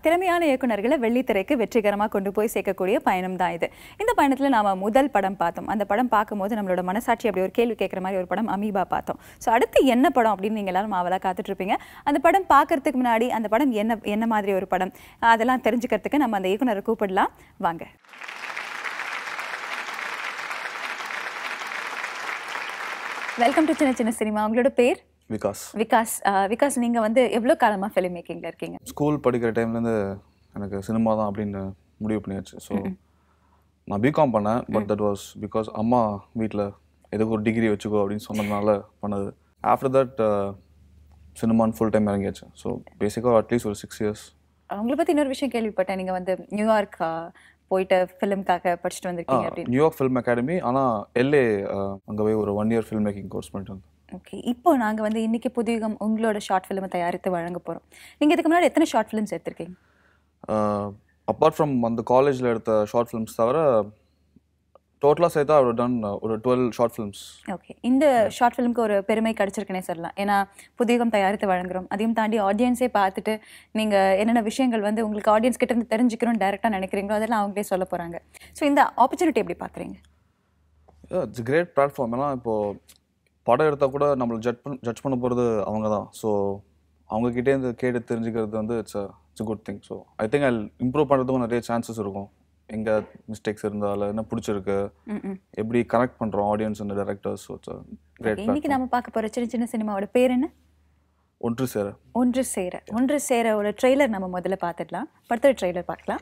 திறமையான இயக்குனர்களை வெள்ளித்திரைக்கு வெற்றிகரமாக கொண்டு போய் சேர்க்கக்கூடிய பயணம் தான் இது இந்த பயணத்தில் நாம முதல் படம் பார்த்தோம் அந்த படம் பார்க்கும்போது நம்மளோட மனசாட்சி அப்படி ஒரு கேள்வி கேட்குற மாதிரி ஒரு படம் அமீபா பார்த்தோம் ஸோ அடுத்து என்ன படம் அப்படின்னு நீங்கள் எல்லாரும் ஆவலாக காத்துட்டு இருப்பீங்க அந்த படம் பார்க்கறதுக்கு முன்னாடி அந்த படம் என்ன என்ன மாதிரி ஒரு படம் அதெல்லாம் தெரிஞ்சுக்கிறதுக்கு நம்ம அந்த இயக்குனரை கூப்பிடலாம் வாங்க வெல்கம் டு சின்ன சின்ன சினிமா உங்களோட பேர் விகாஸ் விகாஸ் அஹ், விகாஸ் நீங்க வந்து எவ்வளோ காலமா ஃபிலிம் மேக்கிங்ல இருக்கீங்க ஸ்கூல் படிக்கிற டைம்லேருந்து எனக்கு சினிமா தான் அப்படின்னு முடிவு பண்ணியாச்சு ஸோ நான் பிகாம் பண்ணேன் பட் தட் வாஸ் பிகாஸ் அம்மா வீட்டில் எதுக்கு ஒரு டிகிரி வச்சுக்கோ அப்படின்னு சொன்னதுனால பண்ணது ஆஃப்டர் தட் சினிமான் ஃபுல் டைம் இறங்கியாச்சு ஸோ பேசிக்காக அட்லீஸ்ட் ஒரு சிக்ஸ் இயர்ஸ் உங்களை பத்தி இன்னொரு விஷயம் கேள்விப்பட்டேன் நீங்க வந்து நியூயார்க் அஹ், போயிட்டு ஃபிலிம்காக படிச்சுட்டு வந்திருக்கீங்க அப்படின்னு நியூயார்க் ஃபில்ம் அகாடமி ஆனால் எல்ஏ அங்கே போய் ஒரு one year film making course பண்ணிட்டு வந்தேன் ஓகே இப்போ நாங்க வந்து இன்னைக்கு புதுயுகம் உங்களோட ஷார்ட் ஃபிலிமை தயாரித்து வழங்க போறோம் நீங்க இதுக்கு முன்னாடி எத்தனை ஷார்ட் ஃபிலிம்ஸ் எடுத்திருக்கீங்க அப்பார்ட் ஃப்ரம் அந்த காலேஜில் எடுத்த ஷார்ட் ஃபிலிம்ஸ் தவிர டோட்டலாக சேர்த்தா அவர் டன் ஒரு டுவெல் ஷார்ட் ஃபிலிம்ஸ் ஓகே இந்த ஷார்ட் ஃபிலிம்க்கு ஒரு பெருமை கிடைச்சிருக்குனே சொல்லலாம் ஏன்னா புதியகம் தயாரித்து வழங்குறோம் அதையும் தாண்டி ஆடியன்ஸே பார்த்துட்டு நீங்க என்னென்ன விஷயங்கள் வந்து உங்களுக்கு ஆடியன்ஸ் கிட்ட இருந்து தெரிஞ்சுக்கணும்னு டேரெக்டாக நினைக்கிறீங்களோ அதெல்லாம் அவங்களே சொல்ல போறாங்க ஸோ இந்த ஆப்பர்ச்சுனிட்டி எப்படி பார்க்குறீங்க இட்ஸ் கிரேட் பிளாட்ஃபார்ம் ஏன்னா இப்போது படம் எடுத்தால் கூட நம்மளை ஜட்ஜ் பண்ண ஜட்ஜ் பண்ண போகிறது அவங்க தான் ஸோ அவங்கக்கிட்டேருந்து கேட்டு தெரிஞ்சுக்கிறது வந்து it's it's good thing so I think I improve பண்ணுறதுக்கும் நிறைய சான்சஸ் இருக்கும் எங்கே மிஸ்டேக்ஸ் இருந்தாலும் என்ன பிடிச்சிருக்கு ம் ம் எப்படி கனெக்ட் பண்ணுறோம் audience and directors so it's great இன்னைக்கு நாம பார்க்க போற சின்ன சின்ன சினிமாவோட பேர் என்ன ஒன்று சேர ஒன்று சேர ஒன்று சேர ஒரு ட்ரெய்லர் நம்ம முதல்ல பார்த்துடலாம் படத்தோட ட்ரெய்லர் பார்க்கலாம்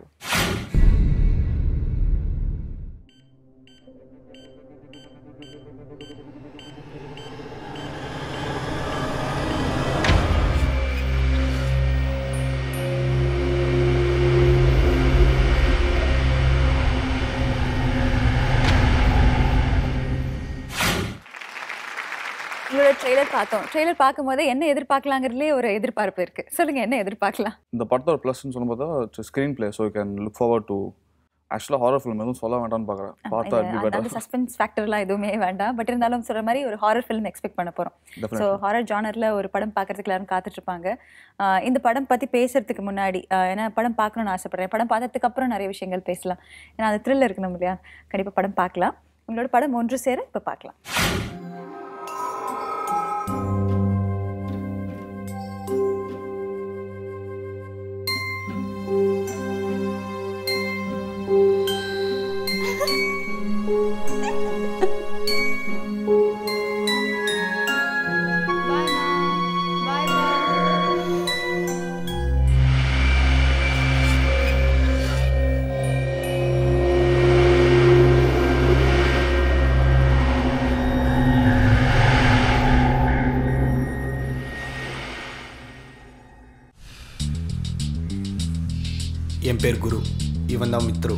உங்களோட ட்ரெய்லர் பார்த்தோம் ட்ரெய்லர் பார்க்கும்போது என்ன எதிர்பார்க்கலாங்கிறதுலே ஒரு எதிர்பார்ப்பு இருக்கு சொல்லுங்க என்ன எதிர்பார்க்கலாம் இந்த படத்தோட ப்ளஸ்ன்னு சொல்லும் பார்த்தா it's screen play so you can look forward to ஆக்சுவலாக ஹாரர் ஃபிலிம் எதுவும் சொல்ல வேண்டாம்னு பார்க்குறேன் பார்த்தா இது- எப்படி அந்த- அந்த பெட்டர் சஸ்பென்ஸ் ஃபேக்டர்லாம் எதுவுமே வேண்டாம் பட் இருந்தாலும் சொல்ற மாதிரி ஒரு ஹாரர் ஃபிலிம் எக்ஸ்பெக்ட் பண்ண போறோம் ஸோ Definitely. ஹாரர் ஜானர்ல ஒரு படம் பார்க்கறதுக்கு எல்லாரும் காத்துட்டு இருப்பாங்க ஆஹ் இந்த படம் பத்தி பேசுறதுக்கு முன்னாடி ஆஹ் ஏன்னா படம் பார்க்கணும்னு ஆசைப்படுறேன் படம் பார்த்ததுக்கு அப்புறம் நிறைய விஷயங்கள் பேசலாம் ஏன்னா அது த்ரில் இருக்கணும் இல்லையா கண்டிப்பா படம் பார்க்கலாம் உங்களோட படம் ஒன்று சேர இப்ப பார்க்கலாம் Bye, Mom. Bye, Mom. என் பேர் குரு இவன் தான் மித்ரு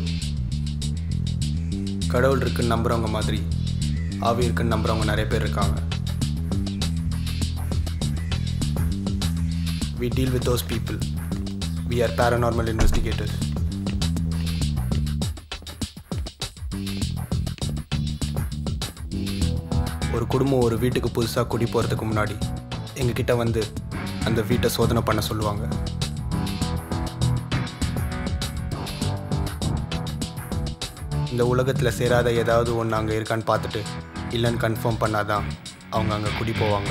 கடவுள் இருக்குன்னு நம்புறவங்க மாதிரி ஆவி இருக்குன்னு நம்புறவங்க நிறைய பேர் இருக்காங்க we deal with those people we are paranormal investigators ஒரு குடும்பம் ஒரு வீட்டுக்கு புதுசாக குடி போகிறதுக்கு முன்னாடி எங்ககிட்ட வந்து அந்த வீட்டை சோதனை பண்ண சொல்லுவாங்க இந்த உலகத்தில் சேராத ஏதாவது ஒன்று அங்கே இருக்கான்னு பார்த்துட்டு இல்லைன்னு கன்ஃபார்ம் பண்ணாதான் அவங்க அங்கே குடி போவாங்க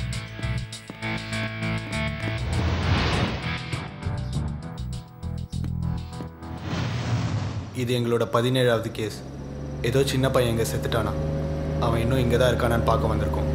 இது எங்களோட பதினேழாவது கேஸ் ஏதோ சின்ன பையன் இங்கே செத்துட்டானா அவன் இன்னும் இங்கே தான் இருக்கானான்னு பார்க்க வந்திருக்கோம்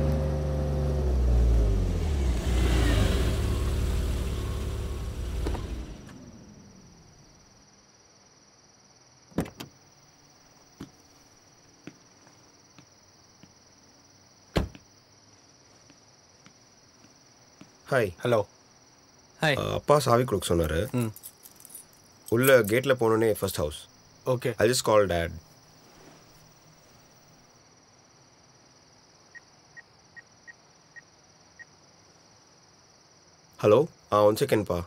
ஹாய் ஹலோ ஹாய் அப்பா சாவி கொடுக்க சொன்னார் ம் உள்ள கேட்டில் போனோடனே first house okay I just call Dad hello ஆ ஒன் செகண்ட்ப்பா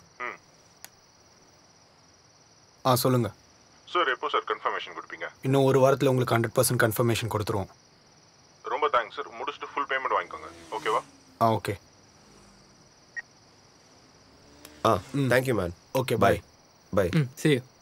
ஆ சொல்லுங்கள் சார் எப்போ சார் கன்ஃபர்மேஷன் கொடுப்பீங்க இன்னும் ஒரு வாரத்தில் உங்களுக்கு ஹண்ட்ரட் பர்சன்ட் கன்ஃபர்மேஷன் கொடுத்துருவோம் ரொம்ப தேங்க்ஸ் சார் முடிச்சுட்டு ஃபுல் பேமெண்ட் வாங்கிக்கோங்க ஓகேவா ஆ ஓகே ஆ thank you man okay bye bye ம் see you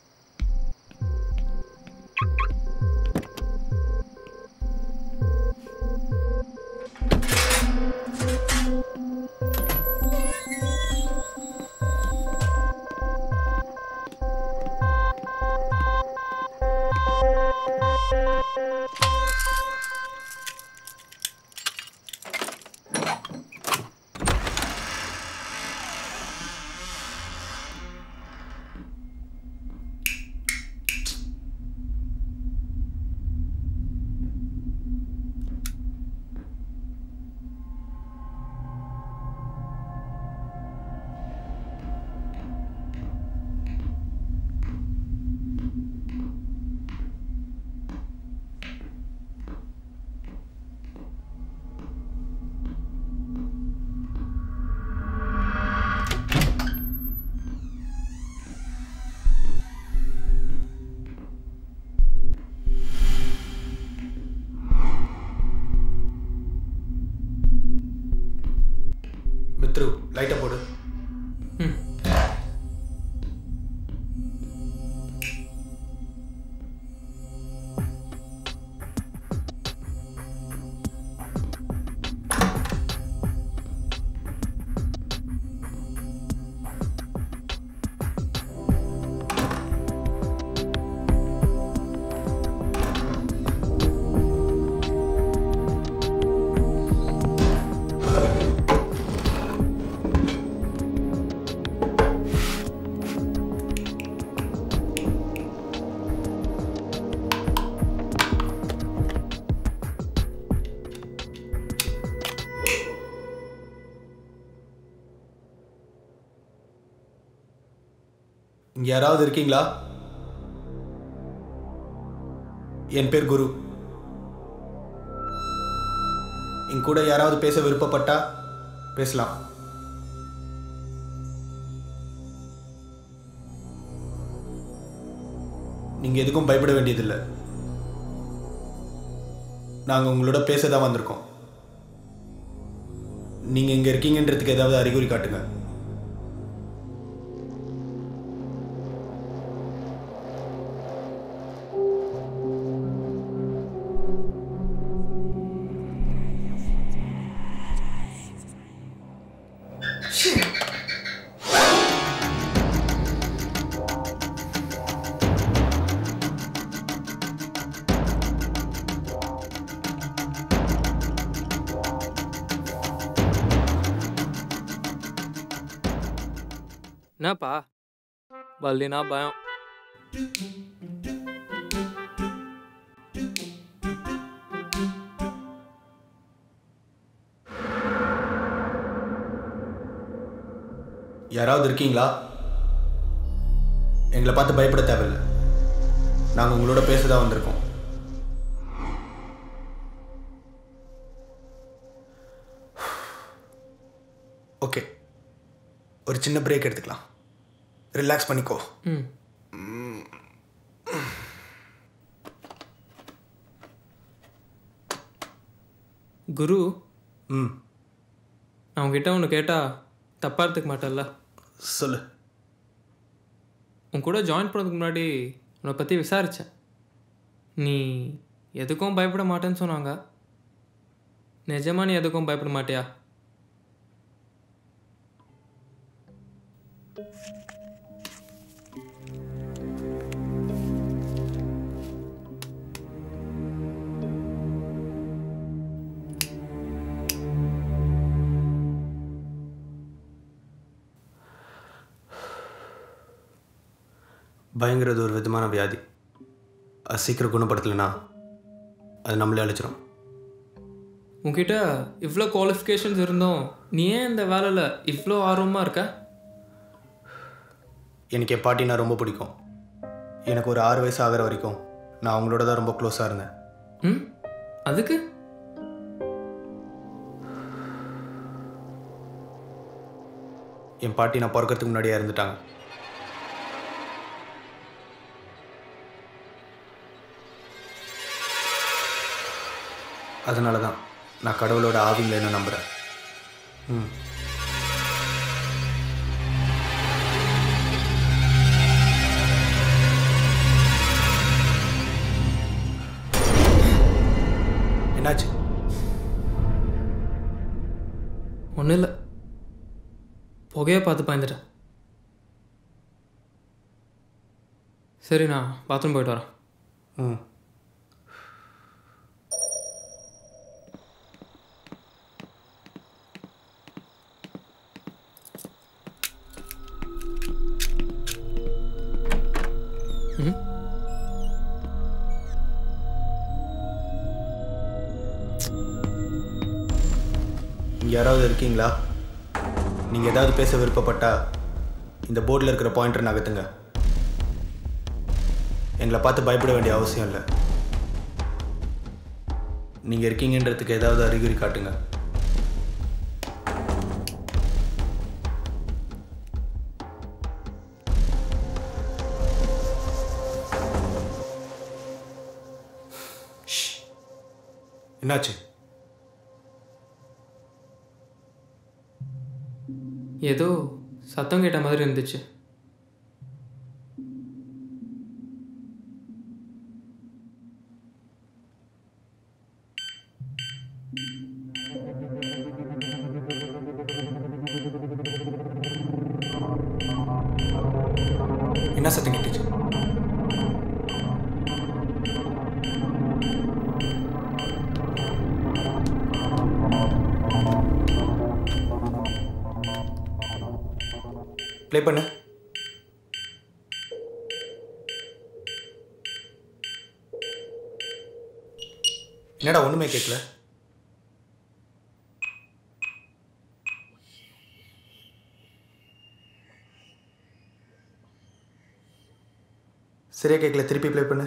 மித்ரு லைட்டை போடு ம் இங்க யாராவது இருக்கீங்களா என் பேர் குரு என் கூட யாராவது பேச விருப்பப்பட்டா பேசலாம் நீங்க எதுக்கும் பயப்பட வேண்டியதில்லை நாங்க உங்களோட பேச தான் வந்திருக்கோம் நீங்க இங்க இருக்கீங்கன்றதுக்கு ஏதாவது அறிகுறி காட்டுங்க என்னப்பா பல்லினா பயம் யாராவது இருக்கீங்களா எங்களை பார்த்து பயப்பட தேவையில்லை நாங்கள் உங்களோட பேச தான் வந்திருக்கோம் ஓகே ஒரு சின்ன பிரேக் எடுத்துக்கலாம் ரிலாக்ஸ் பண்ணிக்கோ ம் குரு ம் நான் உங்ககிட்ட ஒன்று கேட்டால் தப்பாக எடுத்துக்க மாட்டேல்ல சொல்லு உன் கூட ஜாயின் பண்ணதுக்கு முன்னாடி உன்னை பற்றி விசாரித்தேன் நீ எதுக்கும் பயப்பட மாட்டேன்னு சொன்னாங்க நிஜமா நீ எதுக்கும் பயப்பட மாட்டியா பயங்கிறது ஒரு விதமான வியாதி அது சீக்கிரம் குணப்படுத்தலைன்னா அது நம்மளே அழிச்சிடும் உன்கிட்ட இவ்வளோ குவாலிஃபிகேஷன்ஸ் இருந்தோம் நீ ஏன் இந்த வேலையில் இவ்வளோ ஆர்வமாக இருக்க எனக்கு என் பாட்டினா ரொம்ப பிடிக்கும் எனக்கு ஒரு ஆறு வயசு ஆகிற வரைக்கும் நான் அவங்களோட தான் ரொம்ப க்ளோஸாக இருந்தேன் ம் அதுக்கு என் பாட்டி நான் பிறக்கறதுக்கு முன்னாடியே இறந்துட்டாங்க அதனால தான் நான் கடவுளோட ஆவிங்களை என்ன நம்புகிறேன் ம் ஒன்றும் இல்லை புகையை பார்த்து பயந்துட்டேன் சரி நான் பாத்ரூம் போயிட்டு வரேன் ம் இங்க யாராவது இருக்கீங்களா நீங்கள் ஏதாவது பேச விருப்பப்பட்டா இந்த போர்டில் இருக்கிற பாயிண்டர் நகர்த்துங்க எங்களை பார்த்து பயப்பட வேண்டிய அவசியம் இல்லை நீங்கள் இருக்கீங்கன்றதுக்கு ஏதாவது அறிகுறி காட்டுங்க ஷ். என்னாச்சு ஏதோ சத்தம் கேட்ட மாதிரி இருந்துச்சு என்ன சத்தம் கேட்டுச்சு ப்ளே பண்ணு என்னடா ஒண்ணுமே கேட்கல சரியா கேட்கல திருப்பி ப்ளே பண்ணு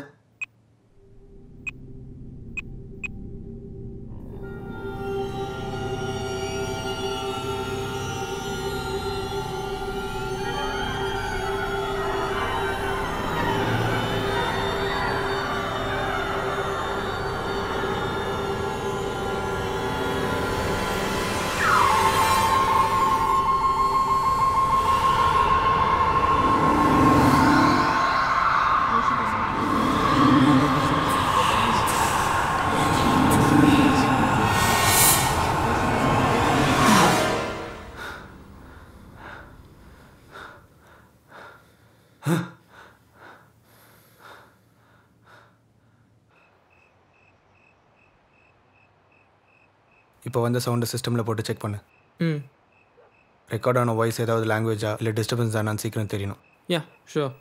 இப்போ வந்த சவுண்டை சிஸ்டமில் போட்டு செக் பண்ணு ம் ரெக்கார்ட் ஆன வாய்ஸ் ஏதாவது லாங்குவேஜா இல்லை டிஸ்டர்பன்ஸ் தானான்னு சீக்கிரம் தெரியணும் யா ஷுவர்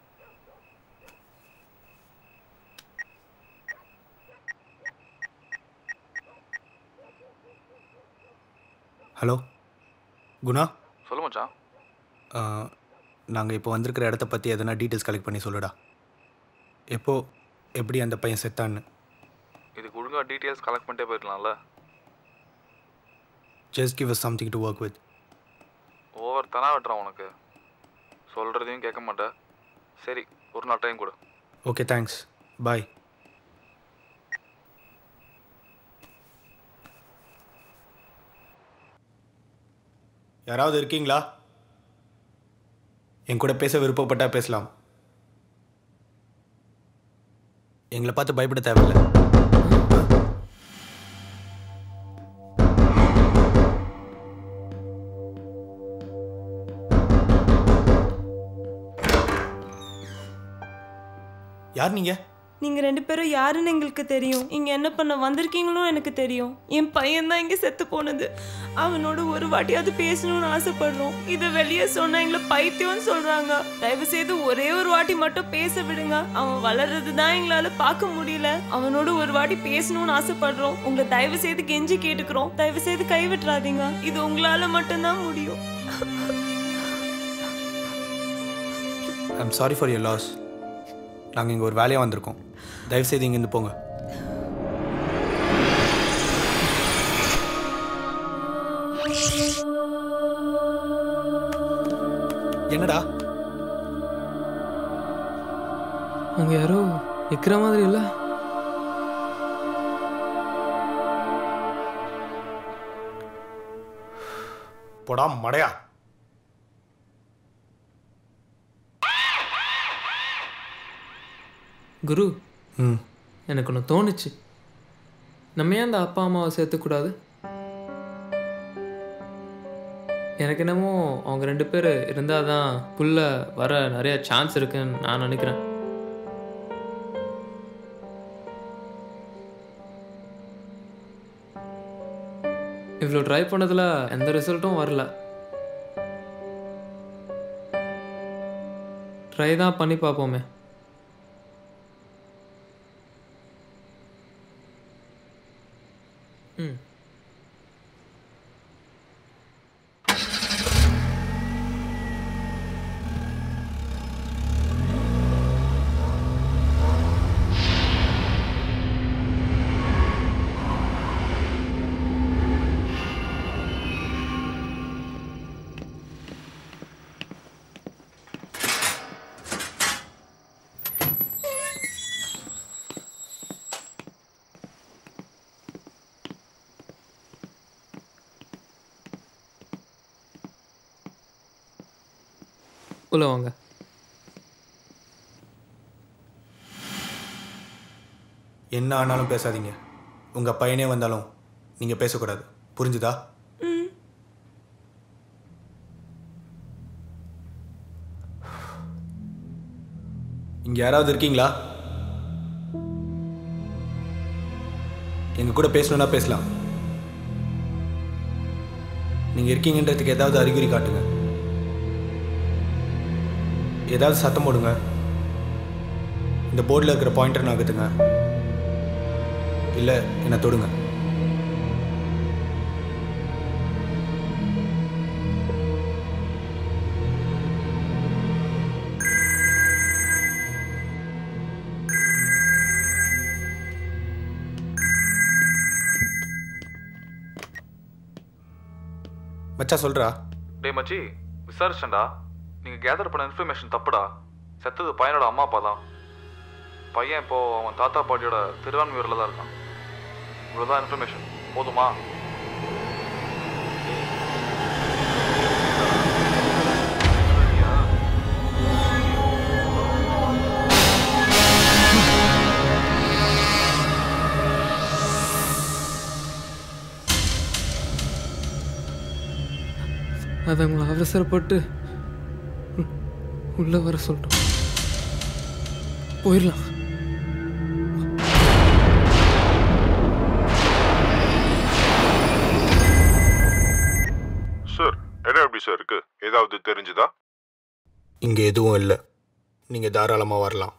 ஹலோ குணா சொல்லு மச்சான் நாங்கள் இப்போ வந்திருக்கிற இடத்த பற்றி எதனா டீட்டெயில்ஸ் கலெக்ட் பண்ணி சொல்லுடா எப்போ எப்படி அந்த பையன் செத்தான்னு இதுக்கு ஒழுங்காக டீட்டெயில்ஸ் கலெக்ட் பண்ணிட்டே போயிருக்கலாம்ல just give us something to work with over Dhana வெட்டுறான் உனக்கு சொல்கிறதையும் கேட்க மாட்டேன் சரி ஒரு நாள் டைம் கொடு ஓகே தேங்க்ஸ் பாய் யாராவது இருக்கீங்களா என் கூட பேச விருப்பப்பட்டா பேசலாம் எங்களை பார்த்து பயப்பட தேவையில்லை யார் நீங்க நீங்க ரெண்டு பேரும் யாருன்னு எங்களுக்கு தெரியும் இங்க என்ன பண்ண வந்திருக்கீங்களும் எனக்கு தெரியும் என் பையன் தான் இங்க செத்து போனது அவனோட ஒரு வாட்டியாவது பேசணும்னு ஆசைப்படுறோம் இதை வெளியே சொன்னா எங்களை பைத்தியம்னு சொல்றாங்க தயவு செய்து ஒரே ஒரு வாட்டி மட்டும் பேச விடுங்க அவன் வளர்றது தான் எங்களால பார்க்க முடியல அவனோட ஒரு வாட்டி பேசணும்னு ஆசைப்படுறோம் உங்களை தயவு செய்து கெஞ்சி கேட்டுக்கிறோம் தயவு செய்து கைவிட்டுறாதீங்க இது உங்களால மட்டும்தான் முடியும் I'm sorry for your loss நாங்கள் இங்கே ஒரு வேலையாக வந்திருக்கோம் தயவுசெய்து இங்கேருந்து போங்க என்னடா அங்கே யாரோ நிற்கிற மாதிரி இல்லை போடா மடையா குரு ம் எனக்கு ஒன்று தோணுச்சு நம்ம ஏன் அந்த அப்பா அம்மாவை சேர்த்துக்கூடாது எனக்கு என்னமோ அவங்க ரெண்டு பேர் இருந்தால் தான் புள்ள வர நிறைய சான்ஸ் இருக்குன்னு நான் நினைக்கிறேன் இவ்வளோ ட்ரை பண்ணதில் எந்த ரிசல்ட்டும் வரல ட்ரை தான் பண்ணி பார்ப்போமே ம் உள்ள வாங்க என்ன ஆனாலும் பேசாதீங்க உங்கள் பையனே வந்தாலும் நீங்கள் பேசக்கூடாது புரிஞ்சுதா இங்கே யாராவது இருக்கீங்களா எங்கள் கூட பேசணுன்னா பேசலாம் நீங்கள் இருக்கீங்கன்றதுக்கு ஏதாவது அறிகுறி காட்டுங்க ஏதாவது சத்தம் போடுங்க இந்த போர்டில் இருக்கிற பாயிண்டர் நகர்த்துங்க இல்லை என்னை தொடுங்க மச்சா சொல்றா டேய் மச்சி விசாரிச்சேன்டா நீங்கள் கேதர் பண்ண இன்ஃபர்மேஷன் தப்புடா செத்தது பையனோட அம்மா அப்பா தான் பையன் இப்போ அவன் தாத்தா பாட்டியோட திருவான்மையூரில் தான் இருக்கான் இவ்வளோதான் இன்ஃபர்மேஷன் போதுமா அதை அவங்கள அவசரப்பட்டு உ- உள்ள வர சொல்லிட்டோம் போயிடலாம் சார் இடம் எப்படி சார் இருக்கு ஏதாவது தெரிஞ்சுதா இங்கே எதுவும் இல்லை நீங்கள் தாராளமாக வரலாம்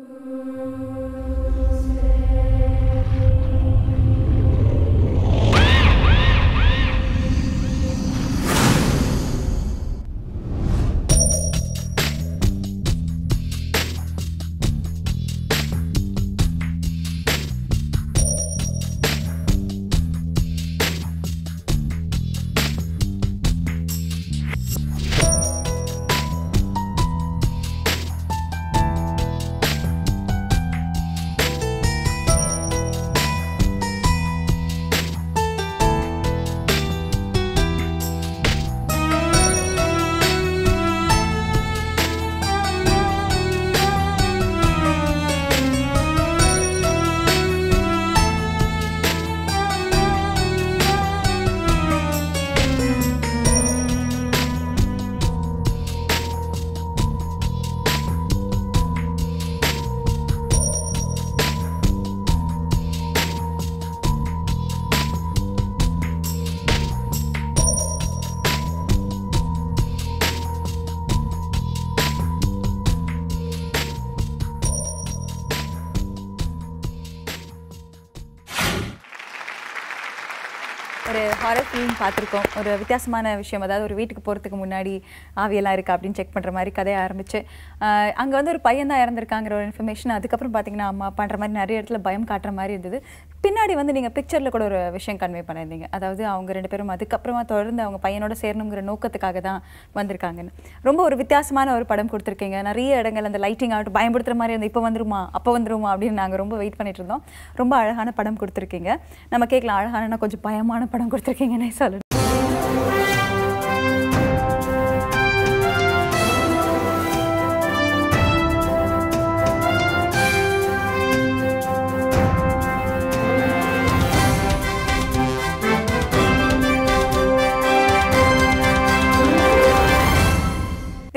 ஒரு ஹாரர் ஃபிலிம் பார்த்துருக்கோம் ஒரு வித்தியாசமான விஷயம் அதாவது ஒரு வீட்டுக்கு போகிறதுக்கு முன்னாடி ஆவியெல்லாம் இருக்கா அப்படின்னு செக் பண்ணுற மாதிரி கதையை ஆரம்பிச்சு அங்கே வந்து ஒரு பையன் தான் இறந்துருக்காங்கிற ஒரு இன்ஃபர்மேஷன் அதுக்கப்புறம் பார்த்தீங்கன்னா அம்மா பண்ணுற மாதிரி நிறைய இடத்துல பயம் காட்டுற மாதிரி இருந்தது பின்னாடி வந்து நீங்கள் பிக்சரில் கூட ஒரு விஷயம் கன்வே பண்ணியிருந்தீங்க அதாவது அவங்க ரெண்டு பேரும் அதுக்கப்புறமா தொடர்ந்து அவங்க பையனோட சேரணுங்கிற நோக்கத்துக்காக தான் வந்திருக்காங்கன்னு ரொம்ப ஒரு வித்தியாசமான ஒரு படம் கொடுத்துருக்கீங்க நிறைய இடங்கள் அந்த லைட்டிங் ஆகட்டும் பயன்படுத்துகிற மாதிரி அந்த இப்போ வந்துருமா அப்போ வந்துருமா அப்படின்னு நாங்கள் ரொம்ப வெயிட் பண்ணிட்டு இருந்தோம் ரொம்ப அழகான படம் கொடுத்துருக்கீங்க நம்ம கேட்கலாம் அழகான கொஞ்சம் பயமான படம் கொடுத்துருக்கீங்கன்னே சொல்லணும்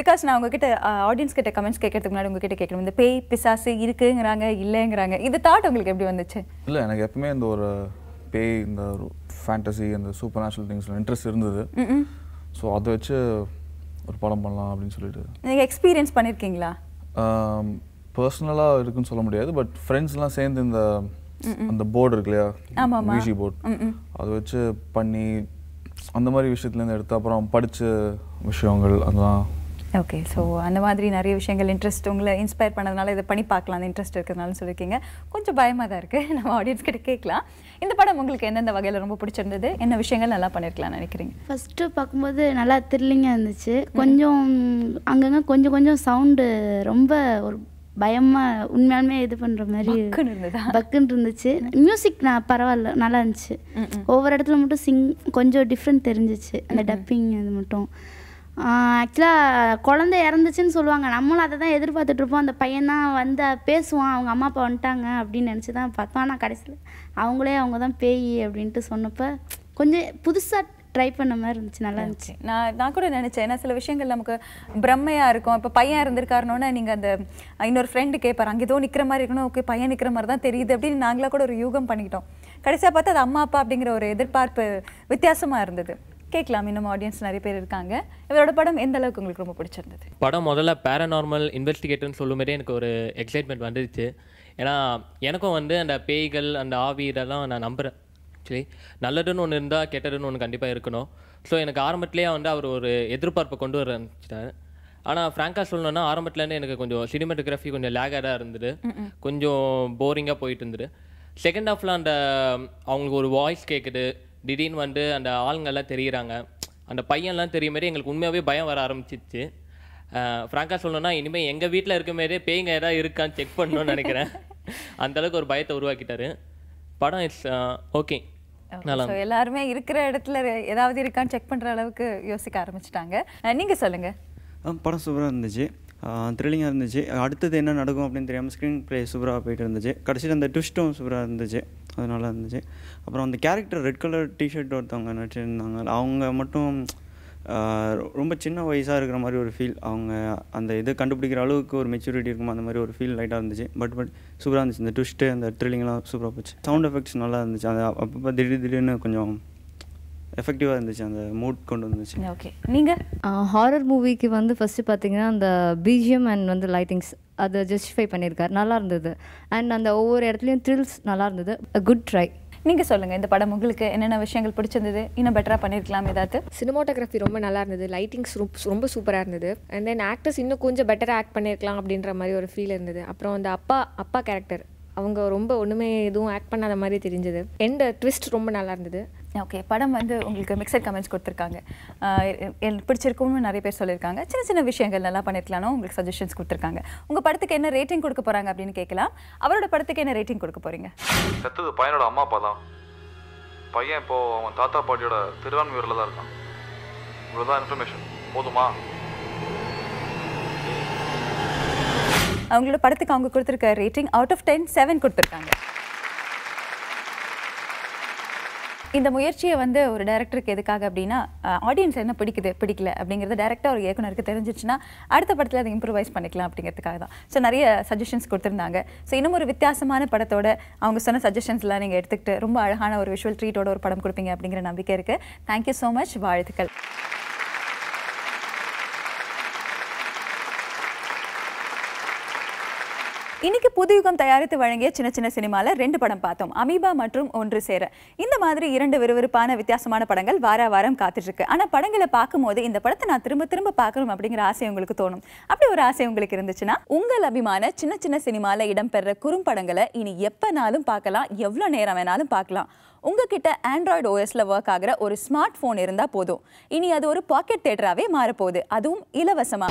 பிகாஸ் நான் உங்ககிட்ட ஆடியன்ஸ் கிட்ட கமெண்ட்ஸ் கேட்கறதுக்கு முன்னாடி உங்ககிட்ட கேட்கணும் இந்த பேய் பிசாசு இருக்குங்கிறாங்க இல்லைங்கிறாங்க இது தாட் உங்களுக்கு எப்படி வந்துச்சு இல்லை எனக்கு எப்பவுமே இந்த ஒரு பேய் இந்த ஒரு ஃபேண்டசி அந்த சூப்பர் நேச்சுரல் திங்ஸில் இன்ட்ரெஸ்ட் இருந்தது ஸோ அதை வச்சு ஒரு படம் பண்ணலாம் அப்படின்னு சொல்லிட்டு நீங்கள் எக்ஸ்பீரியன்ஸ் பண்ணியிருக்கீங்களா பர்சனலாக இருக்குன்னு சொல்ல முடியாது பட் ஃப்ரெண்ட்ஸ்லாம் சேர்ந்து இந்த அந்த போர்டு இருக்கு இல்லையா ஆமாம்மா. விஜி போர்டு அதை வச்சு பண்ணி அந்த மாதிரி விஷயத்துலேருந்து எடுத்து அப்புறம் படித்த விஷயங்கள் அதெல்லாம் ஓகே ஸோ அந்த மாதிரி நிறைய விஷயங்கள் இன்ட்ரெஸ்ட் உங்களை இன்ஸ்பயர் பண்ணதுனால இதை பண்ணி பார்க்கலாம் அந்த இன்ட்ரெஸ்ட் இருக்கிறதுனால சொல்லியிருக்கீங்க கொஞ்சம் பயமாக தான் இருக்குது நம்ம ஆடியன்ஸ் கிட்ட கேட்கலாம் இந்த படம் உங்களுக்கு எந்தெந்த வகையில் ரொம்ப பிடிச்சிருந்தது என்ன விஷயங்கள் நல்லா பண்ணியிருக்கலாம்னு நினைக்கிறீங்க ஃபஸ்ட்டு பார்க்கும்போது நல்லா த்ரில்லிங்காக இருந்துச்சு கொஞ்சம் அங்கங்கே கொஞ்சம் கொஞ்சம் சவுண்டு ரொம்ப ஒரு பயமாக உண்மையாலுமே இது பண்ணுற மாதிரி பக்குன்னு இருந்ததா? பக்குன்னு இருந்துச்சு மியூசிக் நான் பரவாயில்ல நல்லா இருந்துச்சு ஒவ்வொரு இடத்துல மட்டும் சிங் கொஞ்சம் டிஃப்ரெண்ட் தெரிஞ்சிச்சு அந்த டப்பிங் அது மட்டும் ஆக்சுவலாக குழந்தை இறந்துச்சுன்னு சொல்லுவாங்க நம்மளும் அதை தான் எதிர்பார்த்துட்டு இருப்போம் அந்த பையன் தான் வந்து பேசுவான் அவங்க அம்மா அப்பா வந்துட்டாங்க அப்படின்னு நினச்சி தான் பார்த்தோம் ஆனால் கடைசியில் அவங்களே அவங்க தான் பேய் அப்படின்ட்டு சொன்னப்போ கொஞ்சம் புதுசாக ட்ரை பண்ண மாதிரி இருந்துச்சு நல்லா இருந்துச்சு நான் நான் கூட நினைச்சேன் ஏன்னா சில விஷயங்கள் நமக்கு பிரம்மையா இருக்கும் இப்போ பையன் இருந்திருக்காருனோன்னா நீங்க அந்த இன்னொரு ஃப்ரெண்டு கேட்பாரு அங்கே ஏதோ நிக்கிற மாதிரி இருக்கணும் ஓகே பையன் நிக்கிற மாதிரி தான் தெரியுது அப்படின்னு நாங்களா கூட ஒரு யூகம் பண்ணிக்கிட்டோம் கடைசியா பார்த்தா அது அம்மா அப்பா அப்படிங்கிற ஒரு எதிர்பார்ப்பு வித்தியாசமா இருந்தது கேட்கலாம் இன்னும் ஆடியன்ஸ் நிறைய பேர் இருக்காங்க இவரோட படம் எந்த அளவுக்கு உங்களுக்கு ரொம்ப பிடிச்சிருந்தது படம் முதல்ல பேரநார்மல் இன்வெஸ்டிகேட்டர்னு சொல்லும் மாதிரி எனக்கு ஒரு எக்ஸைட்மெண்ட் வந்துருச்சு ஏன்னா எனக்கும் வந்து அந்த பேய்கள் அந்த ஆவி இதெல்லாம் நான் நம்புகிறேன் ஆக்சுவலி நல்லதுன்னு ஒன்று இருந்தால் கெட்டதுன்னு ஒன்று கண்டிப்பாக இருக்கணும் ஸோ எனக்கு ஆரம்பத்திலேயே வந்து அவர் ஒரு எதிர்பார்ப்பை கொண்டு வர ஆரம்பிச்சிட்டாரு ஆனால் ஃப்ராங்காக சொல்லணும்னா ஆரம்பத்துலேருந்து எனக்கு கொஞ்சம் சினிமாட்டோகிராஃபி கொஞ்சம் லேகடாக இருந்தது கொஞ்சம் போரிங்காக போயிட்டு இருந்தது செகண்ட் ஹாஃபில் அந்த அவங்களுக்கு ஒரு வாய்ஸ் கேட்குது திடீர்னு வந்து அந்த ஆளுங்கெல்லாம் தெரியுறாங்க அந்த பையன்லாம் தெரியும் மாரி எங்களுக்கு உண்மையாகவே பயம் வர ஆரம்பிச்சிச்சு ஃப்ராங்காக சொல்லணும்னா இனிமேல் எங்கள் வீட்டில் இருக்க மாரியே பேய்ங்க ஏதாவது இருக்கான்னு செக் பண்ணணும்னு நினைக்கிறேன் அந்த அளவுக்கு ஒரு பயத்தை உருவாக்கிட்டாரு படம் இட்ஸ் ஓகே நல்லா ஸோ எல்லாருமே இருக்கிற இடத்துல ஏதாவது இருக்கான்னு செக் பண்ற அளவுக்கு யோசிக்க ஆரம்பிச்சிட்டாங்க அஹ் நீங்க சொல்லுங்க ஆ, படம் சூப்பராக இருந்துச்சு த்ரில்லிங்காக இருந்துச்சு அடுத்தது என்ன நடக்கும் அப்படின்னு தெரியாமல் ஸ்க்ரீன் ப்ளே சூப்பராக போயிட்டு இருந்துச்சு கடைசியில் அந்த ட்விஸ்ட்டும் சூப்பராக இருந்துச்சு அது நல்லா இருந்துச்சு அப்புறம் அந்த கேரக்டர் ரெட் கலர் டிஷர்ட் ஒருத்தவங்க நடிச்சிருந்தாங்க அவங்க மட்டும் ஆ, ரொம்ப சின்ன வயசாக இருக்கிற மாதிரி ஒரு ஃபீல் அவங்க அந்த இது கண்டுபிடிக்கிற அளவுக்கு ஒரு மெச்சூரிட்டி இருக்குமா அந்த மாதிரி ஒரு ஃபீல் லைட்டாக இருந்துச்சு பட் பட் சூப்பராக இருந்துச்சு இந்த ட்விஸ்ட்டு அந்த த்ரில்லிங்லாம் சூப்பராக போச்சு சவுண்ட் எஃபெக்ட்ஸ் நல்லா இருந்துச்சு அந்த அப்பப்போ திடீர் திடீர்னு கொஞ்சம் எஃபெக்டிவாக இருந்துச்சு அந்த மூட் கொண்டு வந்துச்சு ஓகே நீங்க ஹாரர் மூவிக்கு வந்து ஃபஸ்ட்டு பார்த்தீங்கன்னா அந்த பிஜிஎம் அண்ட் வந்து லைட்டிங்ஸ் அதை ஜஸ்டிஃபை பண்ணியிருக்காரு நல்லா இருந்தது அண்ட் அந்த ஒவ்வொரு இடத்துலையும் த்ரில்ஸ் நல்லா இருந்தது குட் ட்ரை நீங்க சொல்லுங்க இந்த படம் உங்களுக்கு என்னென்ன விஷயங்கள் பிடிச்சிருந்தது இன்னும் பெட்டரா பண்ணிருக்கலாம் ஏதாவது சினிமாட்டோகிராஃபி ரொம்ப நல்லா இருந்தது லைட்டிங்ஸ் ரொம்ப சூப்பராக இருந்தது அண்ட் தென் ஆக்டர்ஸ் இன்னும் கொஞ்சம் பெட்டராக ஆக்ட் பண்ணியிருக்கலாம் அப்படின்ற மாதிரி ஒரு ஃபீல் இருந்தது அப்புறம் அந்த அப்பா அப்பா கேரக்டர் அவங்க ரொம்ப ஒன்றுமே எதுவும் ஆக்ட் பண்ணாத மாதிரி தெரிஞ்சது எண்ட் ட்விஸ்ட் ரொம்ப நல்லா இருந்தது ஓகே படம் வந்து உங்களுக்கு மிக்சட் கமெண்ட்ஸ் கொடுத்துருக்காங்க ஆஹ் எனக்கு பிடிச்சிருக்கும்னு நிறைய பேர் சொல்லியிருக்காங்க சின்ன சின்ன விஷயங்கள் நல்லா பண்ணிருக்கலாம்னு உங்களுக்கு சஜஷன்ஸ் கொடுத்துருக்காங்க உங்க படத்துக்கு என்ன ரேட்டிங் கொடுக்க போறாங்க அப்படின்னு கேட்கலாம் அவரோட படத்துக்கு என்ன ரேட்டிங் கொடுக்க போறீங்க செத்தது பையனோட அம்மா அப்பா தான் பையன் இப்போ அவன் தாத்தா பாட்டியோட திருவான்மையூரில் தான் இருக்கான் இவ்வளோதான் இன்ஃபர்மேஷன் போதுமா அவங்களோட படத்துக்கு அவங்க கொடுத்துருக்க rating out of ten seven கொடுத்துருக்காங்க இந்த முயற்சியை வந்து ஒரு டைரக்டருக்கு எதுக்காக அப்படின்னா ஆடியன்ஸ் என்ன பிடிக்குது பிடிக்கல அப்படிங்கிறது டேரெக்டாக ஒரு இயக்குனருக்கு தெரிஞ்சிச்சுன்னா அடுத்த படத்தில் அதை இம்ப்ரூவைஸ் பண்ணிக்கலாம் அப்படிங்கிறதுக்காக தான் ஸோ நிறைய சஜஷன்ஸ் கொடுத்துருந்தாங்க ஸோ இன்னும் ஒரு வித்தியாசமான படத்தோட அவங்க சொன்ன சஜஷன்ஸ்லாம் நீங்கள் எடுத்துக்கிட்டு ரொம்ப அழகான ஒரு விஷுவல் ட்ரீட்டோட ஒரு படம் கொடுப்பீங்க அப்படிங்கிற நம்பிக்கை இருக்குது தேங்க்யூ ஸோ மச் வாழ்த்துக்கள் இன்னைக்கு புதுயுகம் தயாரித்து வழங்கிய சின்ன சின்ன சினிமால ரெண்டு படம் பார்த்தோம் அமீபா மற்றும் ஒன்று சேர இந்த மாதிரி இரண்டு விறுவிறுப்பான வித்தியாசமான படங்கள் வார வாரம் காத்துட்டு இருக்கு ஆனா படங்களை பார்க்கும்போது இந்த படத்தை நான் திரும்ப திரும்ப பார்க்கணும் அப்படிங்கிற ஆசை உங்களுக்கு தோணும் அப்படி ஒரு ஆசை உங்களுக்கு இருந்துச்சுன்னா உங்கள் அபிமான சின்ன சின்ன சினிமால இடம்பெற குறும்படங்களை இனி எப்பனாலும் பார்க்கலாம் எவ்வளோ நேரம் வேணாலும் பார்க்கலாம் உங்ககிட்ட ஆண்ட்ராய்டு ஓஎஸ்ல ஒர்க் ஆகிற ஒரு ஸ்மார்ட் ஃபோன் இருந்தா போதும் இனி அது ஒரு பாக்கெட் தேட்டராகவே மாறப்போகுது அதுவும் இலவசமா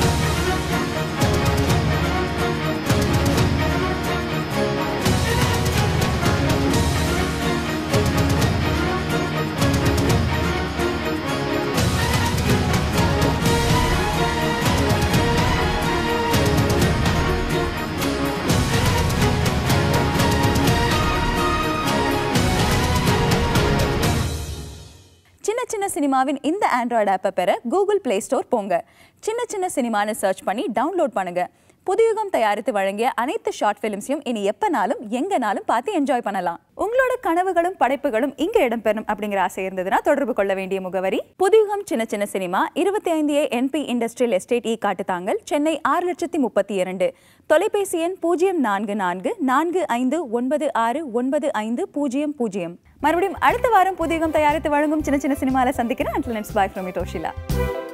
சின்ன சின்ன சினிமாவின் இந்த ஆண்ட்ராய்டு ஆப்பை பெற கூகுள் பிளே ஸ்டோர் போங்க சின்ன சின்ன சினிமான்னு சர்ச் பண்ணி டவுன்லோட் பண்ணுங்க புதுயுகம் தயாரித்து வழங்கிய அனைத்து ஷார்ட் ஃபிலிம்ஸையும் இனி எப்பனாலும் எங்கனாலும் பார்த்து என்ஜாய் பண்ணலாம் உங்களோட கனவுகளும் படைப்புகளும் இங்க இடம்பெறணும் அப்படிங்கிற ஆசை இருந்ததுன்னா தொடர்பு கொள்ள வேண்டிய முகவரி புதுயுகம் சின்ன சின்ன சினிமா இருபத்தி ஐந்து A NP industrial estate Ekkattuthangal Chennai ஆறு லட்சத்தி முப்பத்தி இரண்டு தொலைபேசி எண் பூஜ்ஜியம் நான்கு நான்கு நான்கு ஐந்து ஒன்பது ஆறு ஒன்பது ஐந்து பூஜ்ஜியம் பூஜ்ஜியம் மறுபடியும் அடுத்த வாரம் புதுயுகம் தயாரித்து வழங்கும் சின்ன சின்ன சினிமாவில் சந்திக்கிறேன் அண்டில் நெட்ஸ் பாய் ஃப்ரம் இட்டோஷிலா